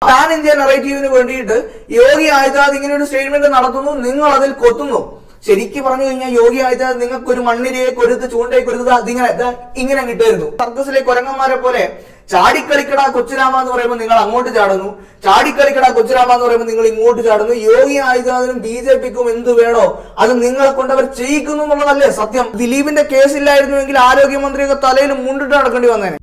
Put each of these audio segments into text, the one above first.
pan India നെറേറ്റീവിന് വേണ്ടിയിട്ട് യോഗി ആദിത്യനാഥ് ഇങ്ങനെ ഒരു സ്റ്റേറ്റ്മെന്റ് നടത്തുന്നു നിങ്ങൾ അതിൽ കൊത്തുന്നു ശരിക്കും പറഞ്ഞു കഴിഞ്ഞാൽ യോഗി ആദിത്യനാഥ് നിങ്ങൾക്ക് ഒരു മണ്ണിരയെ കൊരുത്ത് ചൂണ്ടയെ കൊരുത്ത് അതിങ്ങനെ ദാ ഇങ്ങനെ കിട്ടുമായിരുന്നു സർക്കസിലെ കുരങ്ങന്മാരെ പോലെ ചാടിക്കളിക്കട കൊച്ചുരാമ എന്ന് പറയുമ്പോൾ നിങ്ങൾ അങ്ങോട്ട് ചാടുന്നു ചാടിക്കളിക്കട കൊച്ചുരാമ എന്ന് പറയുമ്പോൾ നിങ്ങൾ ഇങ്ങോട്ട് ചാടുന്നു യോഗി ആദിത്യനാഥിനും ബി ജെ പിക്കും എന്ത് വേണോ അത് നിങ്ങളെ കൊണ്ട് അവർ ചെയ്യിക്കുന്നു എന്നുള്ളതല്ലേ സത്യം ദിലീപിന്റെ കേസില്ലായിരുന്നുവെങ്കിൽ ആരോഗ്യമന്ത്രിയൊക്കെ തലയിൽ മുണ്ടിട്ട് നടക്കേണ്ടി വന്നേനെ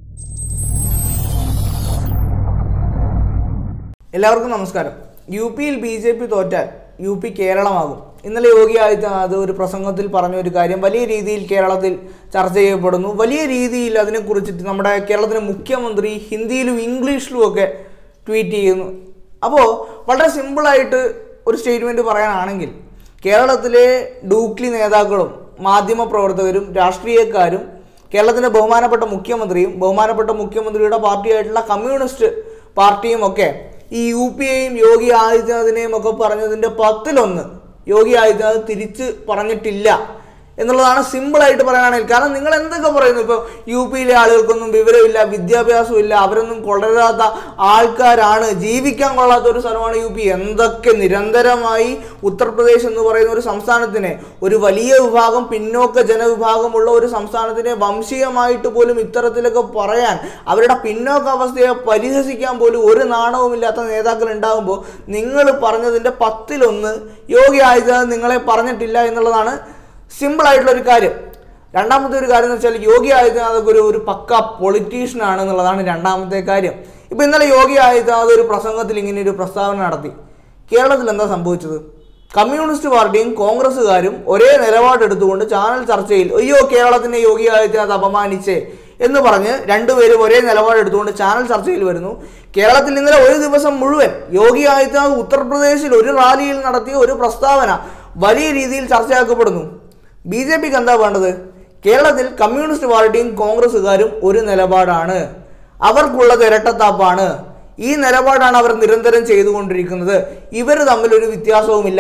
എല്ലാവർക്കും നമസ്കാരം യു പിയിൽ ബി ജെ പി തോറ്റാൽ യു പി കേരളമാകും ഇന്നലെ യോഗി ആദിത്യനാഥ് ഒരു പ്രസംഗത്തിൽ പറഞ്ഞ ഒരു കാര്യം വലിയ രീതിയിൽ കേരളത്തിൽ ചർച്ച ചെയ്യപ്പെടുന്നു വലിയ രീതിയിൽ അതിനെക്കുറിച്ചിട്ട് നമ്മുടെ കേരളത്തിലെ മുഖ്യമന്ത്രി ഹിന്ദിയിലും ഇംഗ്ലീഷിലും ഒക്കെ ട്വീറ്റ് ചെയ്യുന്നു അപ്പോൾ വളരെ സിമ്പിളായിട്ട് ഒരു സ്റ്റേറ്റ്മെൻറ്റ് പറയാനാണെങ്കിൽ കേരളത്തിലെ ഡൂക്ലി നേതാക്കളും മാധ്യമപ്രവർത്തകരും രാഷ്ട്രീയക്കാരും കേരളത്തിന്റെ ബഹുമാനപ്പെട്ട മുഖ്യമന്ത്രിയും ബഹുമാനപ്പെട്ട മുഖ്യമന്ത്രിയുടെ പാർട്ടിയായിട്ടുള്ള കമ്മ്യൂണിസ്റ്റ് പാർട്ടിയും ഒക്കെ ഈ യു പി എയും യോഗി ആദിത്യനാഥിനെയും ഒക്കെ പറഞ്ഞതിന്റെ പത്തിലൊന്ന് യോഗി ആദിത്യനാഥ് തിരിച്ച് പറഞ്ഞിട്ടില്ല എന്നുള്ളതാണ് സിമ്പിളായിട്ട് പറയാനാണെങ്കിൽ കാരണം നിങ്ങൾ എന്തൊക്കെ പറയുന്നു ഇപ്പോൾ യു പിയിലെ ആളുകൾക്കൊന്നും വിവരമില്ല വിദ്യാഭ്യാസവും ഇല്ല അവരൊന്നും കൊള്ളരാത്ത ആൾക്കാരാണ് ജീവിക്കാൻ കൊള്ളാത്ത ഒരു സ്ഥലമാണ് യു പി എന്തൊക്കെ നിരന്തരമായി ഉത്തർപ്രദേശ് എന്ന് പറയുന്ന ഒരു സംസ്ഥാനത്തിനെ ഒരു വലിയ വിഭാഗം പിന്നോക്ക ജനവിഭാഗമുള്ള ഒരു സംസ്ഥാനത്തിനെ വംശീയമായിട്ട് പോലും ഇത്തരത്തിലൊക്കെ പറയാൻ അവരുടെ പിന്നോക്കാവസ്ഥയെ പരിഹസിക്കാൻ പോലും ഒരു നാണവുമില്ലാത്ത നേതാക്കൾ ഉണ്ടാകുമ്പോൾ നിങ്ങൾ പറഞ്ഞതിൻ്റെ പത്തിലൊന്ന് യോഗി ആദിത്യനാഥ് നിങ്ങളെ പറഞ്ഞിട്ടില്ല എന്നുള്ളതാണ് സിമ്പിൾ ആയിട്ടുള്ള ഒരു കാര്യം രണ്ടാമത്തെ ഒരു കാര്യം എന്ന് വെച്ചാൽ യോഗി ആദിത്യനാഥ് ഒരു ഒരു പക്ക പൊളിറ്റീഷ്യൻ ആണ് എന്നുള്ളതാണ് രണ്ടാമത്തെ കാര്യം ഇപ്പൊ ഇന്നലെ യോഗി ആദിത്യനാഥ് ഒരു പ്രസംഗത്തിൽ ഇങ്ങനെ ഒരു പ്രസ്താവന നടത്തി കേരളത്തിൽ എന്താ സംഭവിച്ചത് കമ്മ്യൂണിസ്റ്റ് പാർട്ടിയും കോൺഗ്രസ്സുകാരും ഒരേ നിലപാടെടുത്തുകൊണ്ട് ചാനൽ ചർച്ചയിൽ അയ്യോ കേരളത്തിനെ യോഗി ആദിത്യനാഥ് അപമാനിച്ചേ എന്ന് പറഞ്ഞ് രണ്ടുപേരും ഒരേ നിലപാടെടുത്തുകൊണ്ട് ചാനൽ ചർച്ചയിൽ വരുന്നു കേരളത്തിൽ ഇന്നലെ ഒരു ദിവസം മുഴുവൻ യോഗി ആദിത്യനാഥ് ഉത്തർപ്രദേശിൽ ഒരു റാലിയിൽ നടത്തിയ ഒരു പ്രസ്താവന വലിയ രീതിയിൽ ചർച്ചയാക്കപ്പെടുന്നു ബി ജെ പിക്ക് എന്താ വേണ്ടത് കേരളത്തിൽ കമ്മ്യൂണിസ്റ്റ് പാർട്ടിയും കോൺഗ്രസ്സുകാരും ഒരു നിലപാടാണ് അവർക്കുള്ളത് ഇരട്ടത്താപ്പാണ് ഈ നിലപാടാണ് അവർ നിരന്തരം ചെയ്തുകൊണ്ടിരിക്കുന്നത് ഇവർ തമ്മിൽ ഒരു വ്യത്യാസവുമില്ല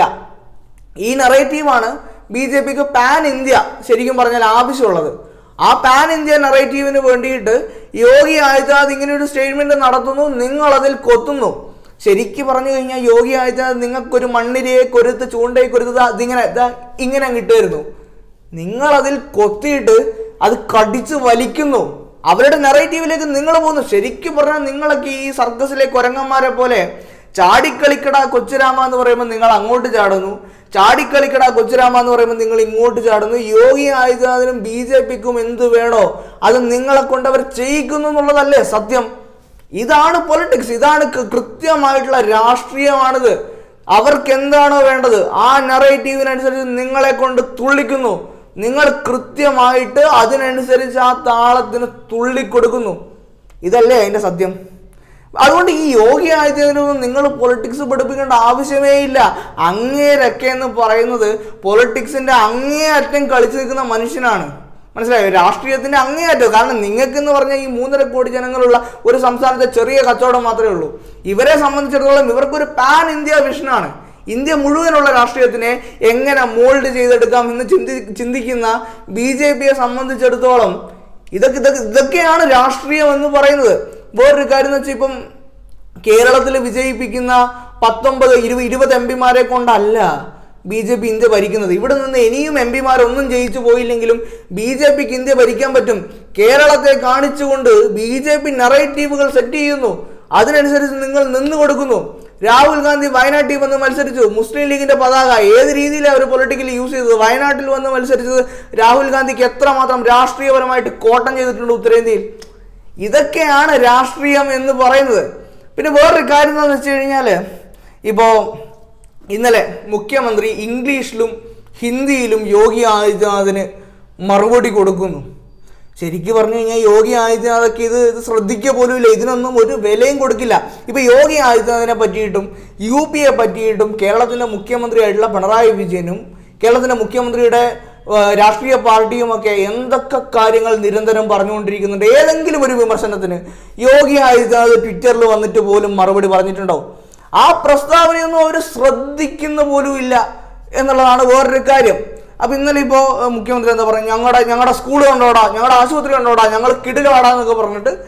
ഈ നെറേറ്റീവാണ് ബി ജെ പിക്ക് പാൻ ഇന്ത്യ ശരിക്കും പറഞ്ഞാൽ ആവശ്യമുള്ളത് ആ പാൻ ഇന്ത്യ നെറേറ്റീവിന് വേണ്ടിയിട്ട് യോഗി ആദിത്യനാഥ് ഇങ്ങനെ ഒരു സ്റ്റേറ്റ്മെന്റ് നടത്തുന്നു നിങ്ങൾ അതിൽ കൊത്തുന്നു ശരിക്കും പറഞ്ഞു കഴിഞ്ഞാൽ യോഗി ആദിത്യനാഥ് നിങ്ങൾക്കൊരു മണ്ണിരയെ കൊരുത്ത് ചൂണ്ടയെ കൊരുത്ത് അതിങ്ങനെ ദാ ഇങ്ങനെ കിട്ടുമായിരുന്നു നിങ്ങൾ അതിൽ കൊത്തിയിട്ട് അത് കടിച്ച് വലിക്കുന്നു അവരുടെ നെറേറ്റീവിലേക്ക് നിങ്ങൾ പോകുന്നു ശരിക്കും പറഞ്ഞാൽ നിങ്ങളൊക്കെ ഈ സർക്കസിലെ കുരങ്ങന്മാരെ പോലെ ചാടിക്കളിക്കട കൊച്ചുരാമ എന്ന് പറയുമ്പോൾ നിങ്ങൾ അങ്ങോട്ട് ചാടുന്നു ചാടിക്കളിക്കട കൊച്ചുരാമ എന്ന് പറയുമ്പോൾ നിങ്ങൾ ഇങ്ങോട്ട് ചാടുന്നു യോഗി ആദിത്യനാഥിനും ബി ജെ പിക്കും എന്ത് വേണോ അത് നിങ്ങളെ കൊണ്ട് അവർ ചെയ്യിക്കുന്നു എന്നുള്ളതല്ലേ സത്യം ഇതാണ് പൊളിറ്റിക്സ് ഇതാണ് കൃ- കൃത്യമായിട്ടുള്ള രാഷ്ട്രീയമാണിത് അവർക്ക് എന്താണോ വേണ്ടത് ആ നെറേറ്റീവിനനുസരിച്ച് നിങ്ങളെ കൊണ്ട് തുള്ളിക്കുന്നു നിങ്ങൾ കൃത്യമായിട്ട് അതിനനുസരിച്ച് ആ താളത്തിന് തുള്ളിക്കൊടുക്കുന്നു ഇതല്ലേ അതിന്റെ സത്യം അതുകൊണ്ട് ഈ യോഗി ആദിത്യനാഥിനൊന്നും നിങ്ങൾ പൊളിറ്റിക്സ് പഠിപ്പിക്കേണ്ട ആവശ്യമേ ഇല്ല അങ്ങേരൊക്കെ എന്ന് പറയുന്നത് പൊളിറ്റിക്സിന്റെ അങ്ങേയറ്റം കളിച്ചു നിൽക്കുന്ന മനുഷ്യനാണ് മനസ്സിലായോ രാഷ്ട്രീയത്തിന്റെ അങ്ങേയറ്റം കാരണം നിങ്ങൾക്ക് എന്ന് പറഞ്ഞാൽ ഈ മൂന്നര കോടി ജനങ്ങളുള്ള ഒരു സംസ്ഥാനത്തെ ചെറിയ കച്ചവടം മാത്രമേ ഉള്ളൂ ഇവരെ സംബന്ധിച്ചിടത്തോളം ഇവർക്കൊരു പാൻ ഇന്ത്യ വിഷനാണ് ഇന്ത്യ മുഴുവനുള്ള രാഷ്ട്രീയത്തിനെ എങ്ങനെ മോൾഡ് ചെയ്തെടുക്കാം എന്ന് ചിന്തി ചിന്തിക്കുന്ന ബി ജെ പിയെ സംബന്ധിച്ചിടത്തോളം ഇതൊക്കെ ഇതൊക്കെ ഇതൊക്കെയാണ് രാഷ്ട്രീയം എന്ന് പറയുന്നത് വേറൊരു കാര്യം എന്ന് വെച്ചാൽ ഇപ്പം കേരളത്തിൽ വിജയിപ്പിക്കുന്ന പത്തൊമ്പത് ഇരുപത് ഇരുപത് എം പിമാരെ കൊണ്ടല്ല ബി ജെ പി ഇന്ത്യ ഭരിക്കുന്നത് ഇവിടെ നിന്ന് ഇനിയും എം പിമാരൊന്നും ജയിച്ചു പോയില്ലെങ്കിലും ബി ജെ പിക്ക് ഇന്ത്യ ഭരിക്കാൻ പറ്റും കേരളത്തെ കാണിച്ചുകൊണ്ട് ബി ജെ പി നെറേറ്റീവുകൾ സെറ്റ് ചെയ്യുന്നു അതിനനുസരിച്ച് നിങ്ങൾ നിന്ന് കൊടുക്കുന്നു രാഹുൽ ഗാന്ധി വയനാട്ടിൽ വന്ന് മത്സരിച്ചു മുസ്ലിം ലീഗിന്റെ പതാക ഏത് രീതിയിലാണ് അവർ പൊളിറ്റിക്കലി യൂസ് ചെയ്തത് വയനാട്ടിൽ വന്ന് മത്സരിച്ചത് രാഹുൽ ഗാന്ധിക്ക് എത്രമാത്രം രാഷ്ട്രീയപരമായിട്ട് കോട്ടം ചെയ്തിട്ടുണ്ട് ഉത്തരേന്ത്യയിൽ ഇതൊക്കെയാണ് രാഷ്ട്രീയം എന്ന് പറയുന്നത് പിന്നെ വേറൊരു കാര്യം എന്താണെന്ന് വെച്ച് കഴിഞ്ഞാൽ ഇപ്പോൾ ഇന്നലെ മുഖ്യമന്ത്രി ഇംഗ്ലീഷിലും ഹിന്ദിയിലും യോഗി ആദിത്യനാഥിന് മറുപടി കൊടുക്കുന്നു ശരിക്കും പറഞ്ഞു കഴിഞ്ഞാൽ യോഗി ആദിത്യനാഥൊക്കെ ഇത് ഇത് ശ്രദ്ധിക്കുക പോലും ഇല്ല ഇതിനൊന്നും ഒരു വിലയും കൊടുക്കില്ല ഇപ്പൊ യോഗി ആദിത്യനാഥിനെ പറ്റിയിട്ടും യു പിയെ പറ്റിയിട്ടും കേരളത്തിലെ മുഖ്യമന്ത്രിയായിട്ടുള്ള പിണറായി വിജയനും കേരളത്തിലെ മുഖ്യമന്ത്രിയുടെ ആ, രാഷ്ട്രീയ പാർട്ടിയുമൊക്കെ എന്തൊക്കെ കാര്യങ്ങൾ നിരന്തരം പറഞ്ഞുകൊണ്ടിരിക്കുന്നുണ്ട് ഏതെങ്കിലും ഒരു വിമർശനത്തിന് യോഗി ആദിത്യനാഥ് ട്വിറ്ററിൽ വന്നിട്ട് പോലും മറുപടി പറഞ്ഞിട്ടുണ്ടോ ആ പ്രസ്താവനയൊന്നും അവർ ശ്രദ്ധിക്കുന്ന പോലും ഇല്ല എന്നുള്ളതാണ് വേറൊരു കാര്യം അപ്പൊ ഇന്നലെ ഇപ്പോ ഏഹ്, മുഖ്യമന്ത്രി എന്താ പറയുക ഞങ്ങളുടെ ഞങ്ങളുടെ സ്കൂൾ കണ്ടോടാ ഞങ്ങളുടെ ആശുപത്രി കണ്ടോടാ ഞങ്ങൾ കിടിലാടാ എന്നൊക്കെ പറഞ്ഞിട്ട്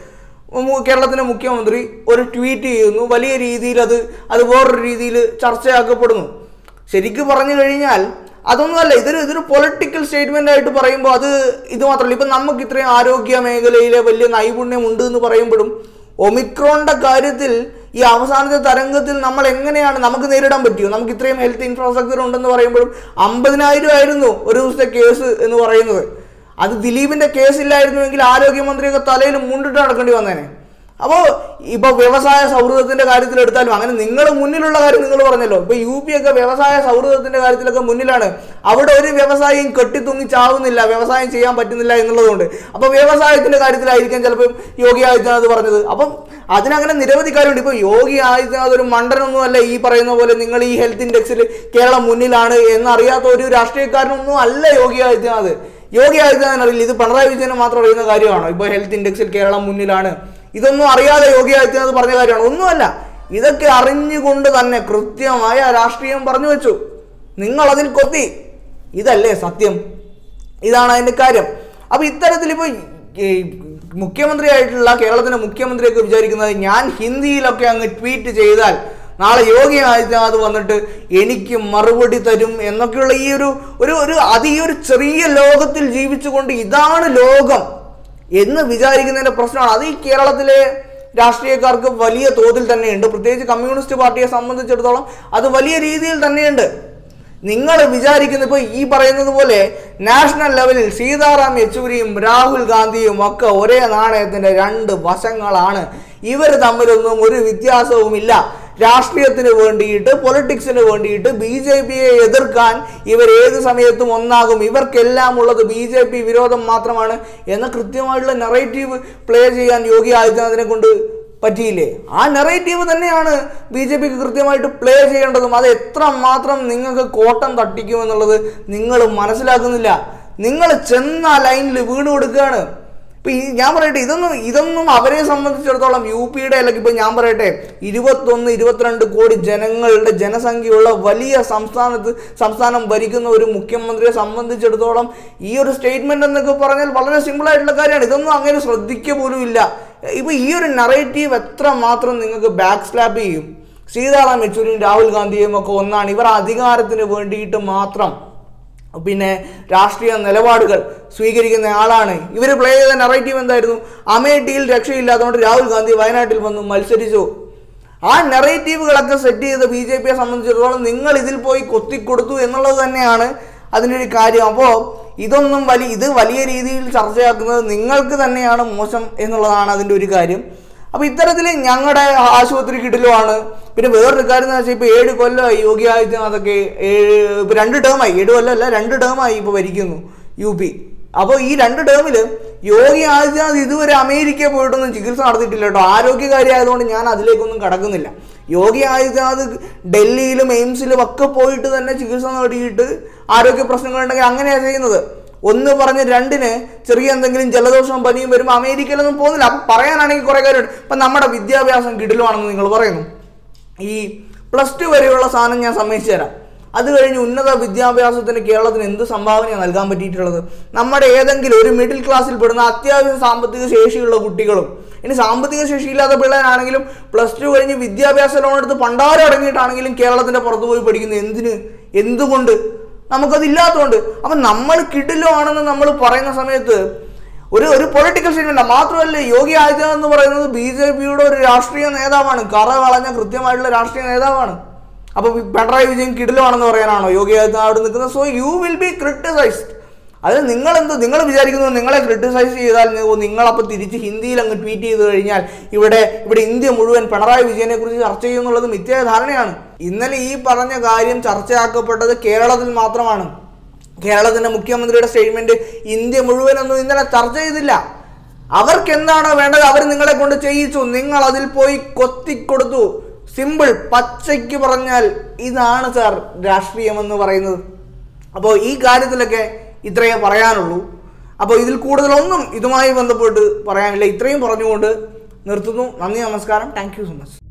മു- കേരളത്തിലെ മുഖ്യമന്ത്രി ഒരു ട്വീറ്റ് ചെയ്യുന്നു വലിയ രീതിയിൽ അത് അത് വേറൊരു രീതിയിൽ ചർച്ചയാക്കപ്പെടുന്നു ശരിക്കും പറഞ്ഞു കഴിഞ്ഞാൽ അതൊന്നുമല്ല ഇതൊരു ഇതൊരു പൊളിറ്റിക്കൽ സ്റ്റേറ്റ്മെന്റ് ആയിട്ട് പറയുമ്പോൾ അത് ഇത് മാത്രമല്ല ഇപ്പം നമുക്ക് ഇത്രയും ആരോഗ്യ മേഖലയിലെ വലിയ നൈപുണ്യം ഉണ്ട് എന്ന് പറയുമ്പോഴും ഒമിക്രോണിന്റെ കാര്യത്തിൽ ഈ അവസാനത്തെ തരംഗത്തിൽ നമ്മൾ എങ്ങനെയാണ് നമുക്ക് നേരിടാൻ പറ്റിയോ നമുക്ക് ഇത്രയും ഹെൽത്ത് ഇൻഫ്രാസ്ട്രക്ചർ ഉണ്ടെന്ന് പറയുമ്പോഴും അമ്പതിനായിരം ആയിരുന്നു ഒരു ദിവസത്തെ കേസ് എന്ന് പറയുന്നത് അത് ദിലീപിന്റെ കേസ് ഇല്ലായിരുന്നുവെങ്കിൽ ആരോഗ്യമന്ത്രിയൊക്കെ തലയിൽ മുണ്ടിട്ട് നടക്കേണ്ടി വന്നേനെ അപ്പോൾ ഇപ്പൊ വ്യവസായ സൗഹൃദത്തിന്റെ കാര്യത്തിൽ എടുത്താലും അങ്ങനെ നിങ്ങൾ മുന്നിലുള്ള കാര്യം നിങ്ങൾ പറഞ്ഞല്ലോ ഇപ്പൊ യു പി ഒക്കെ വ്യവസായ സൗഹൃദത്തിന്റെ കാര്യത്തിലൊക്കെ മുന്നിലാണ് അവിടെ ഒരു വ്യവസായിയും കെട്ടിത്തൂങ്ങി ചാവുന്നില്ല വ്യവസായം ചെയ്യാൻ പറ്റുന്നില്ല എന്നുള്ളതുകൊണ്ട് അപ്പൊ വ്യവസായത്തിന്റെ കാര്യത്തിലായിരിക്കാം ചിലപ്പോൾ യോഗി ആദിത്യനാഥ് പറഞ്ഞത് അപ്പം അതിനങ്ങനെ നിരവധി കാര്യമുണ്ട് ഇപ്പൊ യോഗി ആദിത്യനാഥ് ഒരു മണ്ടനൊന്നും അല്ല ഈ പറയുന്ന പോലെ നിങ്ങൾ ഈ ഹെൽത്ത് ഇൻഡെക്സിൽ കേരളം മുന്നിലാണ് എന്നറിയാത്ത ഒരു രാഷ്ട്രീയക്കാരനൊന്നും അല്ല യോഗി ആദിത്യനാഥ് യോഗി ആദിത്യനാഥ് അറിയില്ല ഇത് പിണറായി വിജയന് മാത്രം അറിയുന്ന കാര്യമാണോ ഇപ്പൊ ഹെൽത്ത് ഇൻഡെക്സിൽ കേരളം മുന്നിലാണ് ഇതൊന്നും അറിയാതെ യോഗി ആദിത്യനാഥ് പറഞ്ഞ കാര്യമാണ് ഒന്നുമല്ല ഇതൊക്കെ അറിഞ്ഞുകൊണ്ട് തന്നെ കൃത്യമായ രാഷ്ട്രീയം പറഞ്ഞു വെച്ചു നിങ്ങൾ അതിൽ കൊത്തി ഇതല്ലേ സത്യം ഇതാണ് അതിന്റെ കാര്യം അപ്പൊ ഇത്തരത്തിൽ ഇപ്പൊ ഈ മുഖ്യമന്ത്രിയായിട്ടുള്ള കേരളത്തിന്റെ മുഖ്യമന്ത്രിയൊക്കെ വിചാരിക്കുന്നത് ഞാൻ ഹിന്ദിയിലൊക്കെ അങ്ങ് ട്വീറ്റ് ചെയ്താൽ നാളെ യോഗി ആദിത്യനാഥ് വന്നിട്ട് എനിക്ക് മറുപടി തരും എന്നൊക്കെയുള്ള ഈ ഒരു ഒരു ഒരു അത് ഈ ഒരു ചെറിയ ലോകത്തിൽ ജീവിച്ചുകൊണ്ട് ഇതാണ് ലോകം എന്ന് വിചാരിക്കുന്നതിന്റെ പ്രശ്നമാണ് അത് ഈ കേരളത്തിലെ രാഷ്ട്രീയക്കാർക്ക് വലിയ തോതിൽ തന്നെയുണ്ട് പ്രത്യേകിച്ച് കമ്മ്യൂണിസ്റ്റ് പാർട്ടിയെ സംബന്ധിച്ചിടത്തോളം അത് വലിയ രീതിയിൽ തന്നെയുണ്ട് നിങ്ങൾ വിചാരിക്കുന്ന ഇപ്പോൾ ഈ പറയുന്നത് പോലെ നാഷണൽ ലെവലിൽ സീതാറാം യെച്ചൂരിയും രാഹുൽ ഗാന്ധിയും ഒക്കെ ഒരേ നാണയത്തിന്റെ രണ്ട് വശങ്ങളാണ് ഇവർ തമ്മിലൊന്നും ഒരു വ്യത്യാസവുമില്ല രാഷ്ട്രീയത്തിന് വേണ്ടിയിട്ട് പൊളിറ്റിക്സിന് വേണ്ടിയിട്ട് ബി ജെ പിയെ എതിർക്കാൻ ഇവർ ഏത് സമയത്തും ഒന്നാകും ഇവർക്കെല്ലാം ഉള്ളത് ബി ജെ പി വിരോധം മാത്രമാണ് എന്ന കൃത്യമായിട്ടുള്ള നെറേറ്റീവ് പ്ലേ ചെയ്യാൻ യോഗി ആദിത്യനാഥിനെ കൊണ്ട് പറ്റിയില്ലേ ആ നെറേറ്റീവ് തന്നെയാണ് ബി ജെ പിക്ക് കൃത്യമായിട്ട് പ്ലേ ചെയ്യേണ്ടതും അത് എത്ര മാത്രം നിങ്ങൾക്ക് കോട്ടം തട്ടിക്കുമെന്നുള്ളത് നിങ്ങൾ മനസ്സിലാക്കുന്നില്ല നിങ്ങൾ ചെന്ന ലൈനിൽ വീണ് കൊടുക്കുകയാണ് ഇപ്പൊ ഈ ഞാൻ പറയട്ടെ ഇതൊന്നും ഇതൊന്നും അവരെ സംബന്ധിച്ചിടത്തോളം യു പിയുടെ അല്ലെങ്കിൽ ഇപ്പൊ ഞാൻ പറയട്ടെ ഇരുപത്തൊന്ന് ഇരുപത്തിരണ്ട് കോടി ജനങ്ങളുടെ ജനസംഖ്യയുള്ള വലിയ സംസ്ഥാനത്ത് സംസ്ഥാനം ഭരിക്കുന്ന ഒരു മുഖ്യമന്ത്രിയെ സംബന്ധിച്ചിടത്തോളം ഈ ഒരു സ്റ്റേറ്റ്മെന്റ് എന്നൊക്കെ പറഞ്ഞാൽ വളരെ സിമ്പിൾ ആയിട്ടുള്ള കാര്യമാണ് ഇതൊന്നും അങ്ങനെ ശ്രദ്ധിക്കുക പോലും ഇല്ല ഇപ്പൊ ഈ ഒരു നറേറ്റീവ് എത്ര മാത്രം നിങ്ങൾക്ക് ബാക്ക് സ്ലാപ്പ് ചെയ്യും സീതാറാം യെച്ചൂരിയും രാഹുൽ ഗാന്ധിയും ഒക്കെ ഒന്നാണ് ഇവർ അധികാരത്തിന് വേണ്ടിയിട്ട് മാത്രം പിന്നെ രാഷ്ട്രീയ നിലപാടുകൾ സ്വീകരിക്കുന്ന ആളാണ് ഇവർ പ്ലേ ചെയ്ത നെറേറ്റീവ് എന്തായിരുന്നു അമേഠിയിൽ രക്ഷയില്ലാത്തതുകൊണ്ട് രാഹുൽ ഗാന്ധി വയനാട്ടിൽ വന്നു മത്സരിച്ചു ആ നെറേറ്റീവുകളൊക്കെ സെറ്റ് ചെയ്ത ബി ജെ പിയെ സംബന്ധിച്ചിടത്തോളം നിങ്ങൾ ഇതിൽ പോയി കൊത്തിക്കൊടുത്തു എന്നുള്ളത് തന്നെയാണ് അതിൻ്റെ ഒരു കാര്യം അപ്പോൾ ഇതൊന്നും വലിയ ഇത് വലിയ രീതിയിൽ ചർച്ചയാക്കുന്നത് നിങ്ങൾക്ക് തന്നെയാണ് മോശം എന്നുള്ളതാണ് അതിൻ്റെ ഒരു കാര്യം അപ്പോൾ ഇത്തരത്തിൽ ഞങ്ങളുടെ ആശുപത്രി കിടലുമാണ് പിന്നെ വേറൊരു കാര്യം എന്ന് വെച്ചാൽ ഇപ്പോൾ ഏഴ് കൊല്ലമായി യോഗി ആദിത്യനാഥൊക്കെ ഏഴ് ഇപ്പോൾ രണ്ട് ടേമായി ഏഴ് കൊല്ലമല്ല രണ്ട് ടേമായി ഇപ്പോൾ ഭരിക്കുന്നു യു പി അപ്പോൾ ഈ രണ്ട് ടേമിൽ യോഗി ആദിത്യനാഥ് ഇതുവരെ അമേരിക്കയിൽ പോയിട്ടൊന്നും ചികിത്സ നടത്തിയിട്ടില്ല കേട്ടോ ആരോഗ്യകാരി ആയതുകൊണ്ട് ഞാൻ അതിലേക്കൊന്നും കടക്കുന്നില്ല യോഗി ആദിത്യനാഥ് ഡൽഹിയിലും എയിംസിലും ഒക്കെ പോയിട്ട് തന്നെ ചികിത്സ നേടിയിട്ട് ആരോഗ്യ പ്രശ്നങ്ങളുണ്ടെങ്കിൽ അങ്ങനെയാണ് ചെയ്യുന്നത് ഒന്ന് പറഞ്ഞ് രണ്ടിന് ചെറിയ എന്തെങ്കിലും ജലദോഷവും പനിയും വരുമ്പോൾ അമേരിക്കയിലൊന്നും പോകുന്നില്ല അപ്പം പറയാനാണെങ്കിൽ കുറേ കാര്യമുണ്ട് ഇപ്പം നമ്മുടെ വിദ്യാഭ്യാസം കിടിലുവാണെന്ന് നിങ്ങൾ പറയുന്നു ഈ പ്ലസ് ടു വരെയുള്ള സാധനം ഞാൻ സമ്മതിച്ചു തരാം അത് കഴിഞ്ഞ് ഉന്നത വിദ്യാഭ്യാസത്തിന് കേരളത്തിന് എന്ത് സംഭാവനയാണ് നൽകാൻ പറ്റിയിട്ടുള്ളത് നമ്മുടെ ഏതെങ്കിലും ഒരു മിഡിൽ ക്ലാസ്സിൽ പെടുന്ന അത്യാവശ്യം സാമ്പത്തിക ശേഷിയുള്ള കുട്ടികളും ഇനി സാമ്പത്തിക ശേഷിയില്ലാത്ത പിള്ളേരാണെങ്കിലും പ്ലസ് ടു കഴിഞ്ഞ് വിദ്യാഭ്യാസ ലോൺ എടുത്ത് പണ്ടാരം അടങ്ങിയിട്ടാണെങ്കിലും കേരളത്തിന്റെ പുറത്ത് പോയി പഠിക്കുന്നത് എന്തിന് എന്തുകൊണ്ട് നമുക്കതില്ലാത്തതുകൊണ്ട് അപ്പം നമ്മൾ കിടിലമാണെന്ന് നമ്മൾ പറയുന്ന സമയത്ത് ഒരു ഒരു പൊളിറ്റിക്കൽ സ്റ്റേറ്റ്മെന്റ് മാത്രമല്ല യോഗി ആദിത്യനാഥ് എന്ന് പറയുന്നത് ബി ജെ പിയുടെ ഒരു രാഷ്ട്രീയ നേതാവാണ് കറ കളഞ്ഞ കൃത്യമായിട്ടുള്ള രാഷ്ട്രീയ നേതാവാണ് അപ്പൊ പിണറായി വിജയൻ കിടിലമാണെന്ന് പറയാനാണോ യോഗി ആദിത്യനാഥ് അവിടെ നിൽക്കുന്നത് so you will be criticised അത് നിങ്ങൾ എന്ത് നിങ്ങൾ വിചാരിക്കുന്നത് നിങ്ങളെ ക്രിട്ടിസൈസ് ചെയ്താൽ നിങ്ങളപ്പോൾ തിരിച്ച് ഹിന്ദിയിൽ അങ്ങ് ട്വീറ്റ് ചെയ്ത് കഴിഞ്ഞാൽ ഇവിടെ ഇവിടെ ഇന്ത്യ മുഴുവൻ പിണറായി വിജയനെ കുറിച്ച് ചർച്ച ചെയ്യുന്നുള്ളത് മിഥ്യായ ധാരണയാണ് ഇന്നലെ ഈ പറഞ്ഞ കാര്യം ചർച്ചയാക്കപ്പെട്ടത് കേരളത്തിൽ മാത്രമാണ് കേരളത്തിന്റെ മുഖ്യമന്ത്രിയുടെ സ്റ്റേറ്റ്മെന്റ് ഇന്ത്യ മുഴുവനൊന്നും ഇന്നലെ ചർച്ച ചെയ്തില്ല അവർക്ക് എന്താണോ വേണ്ടത് അവർ നിങ്ങളെ കൊണ്ട് ചെയ്യിച്ചു നിങ്ങൾ അതിൽ പോയി കൊത്തിക്കൊടുത്തു സിമ്പിൾ പച്ചയ്ക്ക് പറഞ്ഞാൽ ഇതാണ് സാർ രാഷ്ട്രീയം എന്ന് പറയുന്നത് അപ്പോൾ ഈ കാര്യത്തിലൊക്കെ ഇത്രയേ പറയാനുള്ളൂ അപ്പോൾ ഇതിൽ കൂടുതലൊന്നും ഇതുമായി ബന്ധപ്പെട്ട് പറയാനില്ല ഇത്രയും പറഞ്ഞുകൊണ്ട് നിർത്തുന്നു നന്ദി നമസ്കാരം താങ്ക് യു സോ മച്ച്